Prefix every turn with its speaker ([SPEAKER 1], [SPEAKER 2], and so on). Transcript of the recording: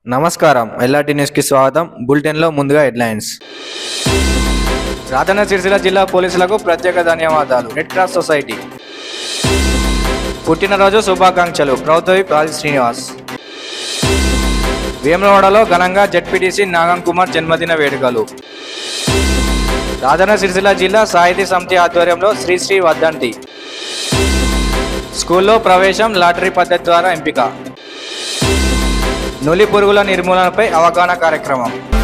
[SPEAKER 1] నమస్కారం ఎల్ఆర్టీ న్యూస్కి స్వాగతం బులెటిన్లో ముందుగా హెడ్లైన్స్ రాజన్న సిరిసిల్ల జిల్లా పోలీసులకు ప్రత్యేక ధన్యవాదాలు రెడ్ క్రాస్ సొసైటీ పుట్టినరోజు శుభాకాంక్షలు ప్రౌద్యోగి ప్రాజి శ్రీనివాస్ వేములవాడలో ఘనంగా జడ్పీటీసీ నాగం కుమార్ జన్మదిన వేడుకలు రాజన్న సిరిసిల్ల జిల్లా సాహితీ సమితి ఆధ్వర్యంలో శ్రీ శ్రీ వద్దంటి స్కూల్లో ప్రవేశం లాటరీ పద్ధతి ద్వారా ఎంపిక నులి పురుగుల నిర్మూలనపై అవగాహన కార్యక్రమం